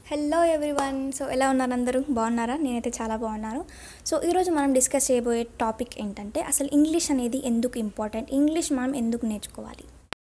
hello everyone so ఎలా ఉన్నారు అందరూ బాగున్నారా నేనైతే చాలా బాగున్నాను సో ఈరోజు మనం డిస్కస్ చేయబోయే టాపిక్ ఏంటంటే అసలు ఇంగ్లీష్ అనేది ఎందుకు ఇంపార్టెంట్ ఇంగ్లీష్ మనం ఎందుకు నేర్చుకోవాలి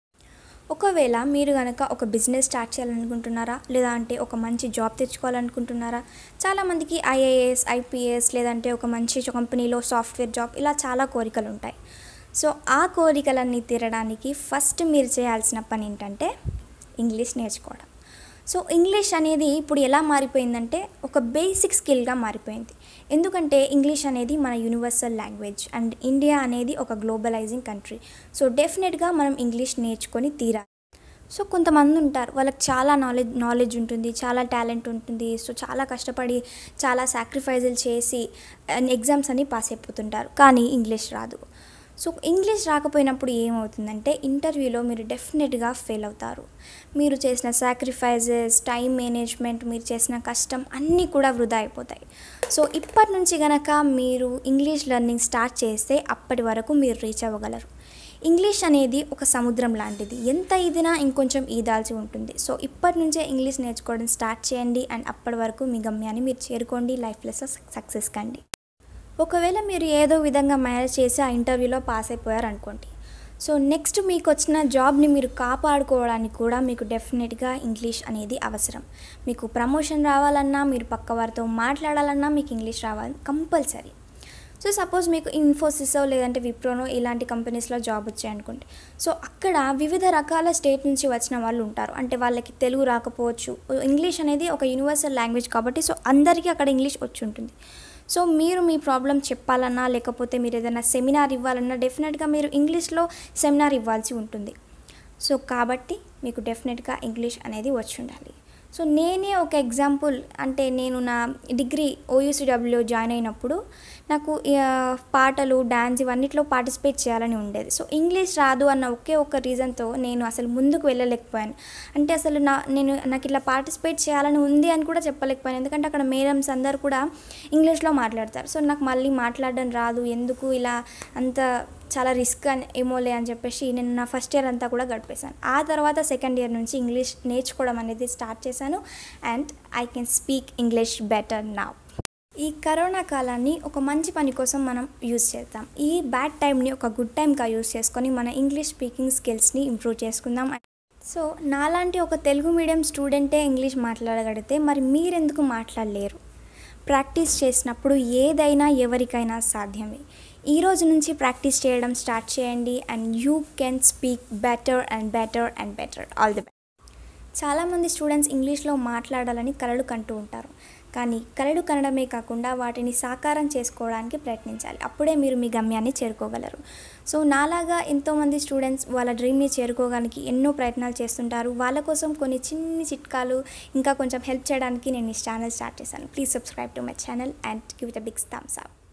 ఒకవేళ మీరు కనుక ఒక బిజినెస్ స్టార్ట్ చేయాలనుకుంటున్నారా లేదా అంటే ఒక మంచి జాబ్ తెచ్చుకోవాలనుకుంటున్నారా చాలామందికి ఐఏఎస్ ఐపీఎస్ లేదంటే ఒక మంచి కంపెనీలో సాఫ్ట్వేర్ జాబ్ ఇలా చాలా కోరికలు ఉంటాయి సో ఆ కోరికలన్నీ తీరడానికి ఫస్ట్ మీరు చేయాల్సిన పని ఏంటంటే ఇంగ్లీష్ నేర్చుకోవడం సో ఇంగ్లీష్ అనేది ఇప్పుడు ఎలా మారిపోయిందంటే ఒక బేసిక్ స్కిల్గా మారిపోయింది ఎందుకంటే ఇంగ్లీష్ అనేది మన యూనివర్సల్ లాంగ్వేజ్ అండ్ ఇండియా అనేది ఒక గ్లోబలైజింగ్ కంట్రీ సో డెఫినెట్గా మనం ఇంగ్లీష్ నేర్చుకొని తీరాలి సో కొంతమంది ఉంటారు వాళ్ళకి చాలా నాలెడ్జ్ నాలెడ్జ్ ఉంటుంది చాలా టాలెంట్ ఉంటుంది సో చాలా కష్టపడి చాలా సాక్రిఫైజులు చేసి ఎగ్జామ్స్ అన్ని పాస్ అయిపోతుంటారు కానీ ఇంగ్లీష్ రాదు సో ఇంగ్లీష్ రాకపోయినప్పుడు ఏమవుతుందంటే ఇంటర్వ్యూలో మీరు డెఫినెట్గా ఫెయిల్ అవుతారు మీరు చేసిన సాక్రిఫైజెస్ టైం మేనేజ్మెంట్ మీరు చేసిన కష్టం అన్నీ కూడా వృధా అయిపోతాయి సో ఇప్పటి నుంచి గనక మీరు ఇంగ్లీష్ లెర్నింగ్ స్టార్ట్ చేస్తే అప్పటి వరకు మీరు రీచ్ అవ్వగలరు ఇంగ్లీష్ అనేది ఒక సముద్రం లాంటిది ఎంత ఇదినా ఇంకొంచెం ఈదాల్సి ఉంటుంది సో ఇప్పటి నుంచే ఇంగ్లీష్ నేర్చుకోవడం స్టార్ట్ చేయండి అండ్ అప్పటి వరకు మీ గమ్యాన్ని మీరు చేరుకోండి లైఫ్లో సక్సెస్ కండి ఒకవేళ మీరు ఏదో విధంగా మేనేజ్ చేసి ఆ ఇంటర్వ్యూలో పాస్ అయిపోయారు అనుకోండి సో నెక్స్ట్ మీకు వచ్చిన జాబ్ని మీరు కాపాడుకోవడానికి కూడా మీకు డెఫినెట్గా ఇంగ్లీష్ అనేది అవసరం మీకు ప్రమోషన్ రావాలన్నా మీరు పక్క వారితో మాట్లాడాలన్నా మీకు ఇంగ్లీష్ రావాలి కంపల్సరీ సో సపోజ్ మీకు ఇన్ఫోసిసో లేదంటే విప్రోనో ఇలాంటి కంపెనీస్లో జాబ్ వచ్చాయనుకోండి సో అక్కడ వివిధ రకాల స్టేట్ నుంచి వచ్చిన వాళ్ళు ఉంటారు అంటే వాళ్ళకి తెలుగు రాకపోవచ్చు ఇంగ్లీష్ అనేది ఒక యూనివర్సల్ లాంగ్వేజ్ కాబట్టి సో అందరికీ అక్కడ ఇంగ్లీష్ వచ్చి ఉంటుంది సో మీరు మీ ప్రాబ్లం చెప్పాలన్నా లేకపోతే మీరు ఏదైనా సెమినార్ ఇవ్వాలన్నా డెఫినెట్గా మీరు ఇంగ్లీష్లో సెమినార్ ఇవ్వాల్సి ఉంటుంది సో కాబట్టి మీకు డెఫినెట్గా ఇంగ్లీష్ అనేది వచ్చి ఉండాలి సో నేనే ఒక ఎగ్జాంపుల్ అంటే నేను నా డిగ్రీ ఓయూసీడబ్ల్యూ జాయిన్ అయినప్పుడు నాకు పాటలు డ్యాన్స్ ఇవన్నిట్లో పార్టిసిపేట్ చేయాలని ఉండేది సో ఇంగ్లీష్ రాదు అన్న ఒకే ఒక రీజన్తో నేను అసలు ముందుకు వెళ్ళలేకపోయాను అంటే అసలు నా నేను నాకు ఇట్లా పార్టిసిపేట్ చేయాలని ఉంది అని కూడా చెప్పలేకపోయాను ఎందుకంటే అక్కడ మేడమ్స్ అందరు కూడా ఇంగ్లీష్లో మాట్లాడతారు సో నాకు మళ్ళీ మాట్లాడడం రాదు ఎందుకు ఇలా అంత చాలా రిస్క్ అని ఏమోలే అని చెప్పేసి నేను నా ఫస్ట్ ఇయర్ అంతా కూడా గడిపేశాను ఆ తర్వాత సెకండ్ ఇయర్ నుంచి ఇంగ్లీష్ నేర్చుకోవడం అనేది స్టార్ట్ చేశాను and I can speak English better నా ఈ కరోనా కాలాన్ని ఒక మంచి పని కోసం మనం యూజ్ చేద్దాం ఈ బ్యాడ్ టైంని ఒక గుడ్ టైంగా యూజ్ చేసుకొని మన ఇంగ్లీష్ స్పీకింగ్ స్కిల్స్ని ఇంప్రూవ్ చేసుకుందాం సో నాలాంటి ఒక తెలుగు మీడియం స్టూడెంటే ఇంగ్లీష్ మాట్లాడగలిగితే మరి మీరెందుకు మాట్లాడలేరు ప్రాక్టీస్ చేసినప్పుడు ఏదైనా ఎవరికైనా సాధ్యమే ఈ రోజు నుంచి ప్రాక్టీస్ చేయడం స్టార్ట్ చేయండి and you can speak better and better and better all the best చాలామంది స్టూడెంట్స్ ఇంగ్లీష్లో మాట్లాడాలని కలలు కంటూ ఉంటారు కానీ కలలు కనడమే కాకుండా వాటిని సాకారం చేసుకోవడానికి ప్రయత్నించాలి అప్పుడే మీరు మీ గమ్యాన్ని చేరుకోగలరు సో నాలాగా ఎంతోమంది స్టూడెంట్స్ వాళ్ళ డ్రీమ్ని చేరుకోవడానికి ఎన్నో ప్రయత్నాలు చేస్తుంటారు వాళ్ళ కోసం కొన్ని చిన్ని చిట్కాలు ఇంకా కొంచెం హెల్ప్ చేయడానికి నేను ఈ ఛానల్ స్టార్ట్ చేశాను please subscribe to my channel and give it a big thumbs up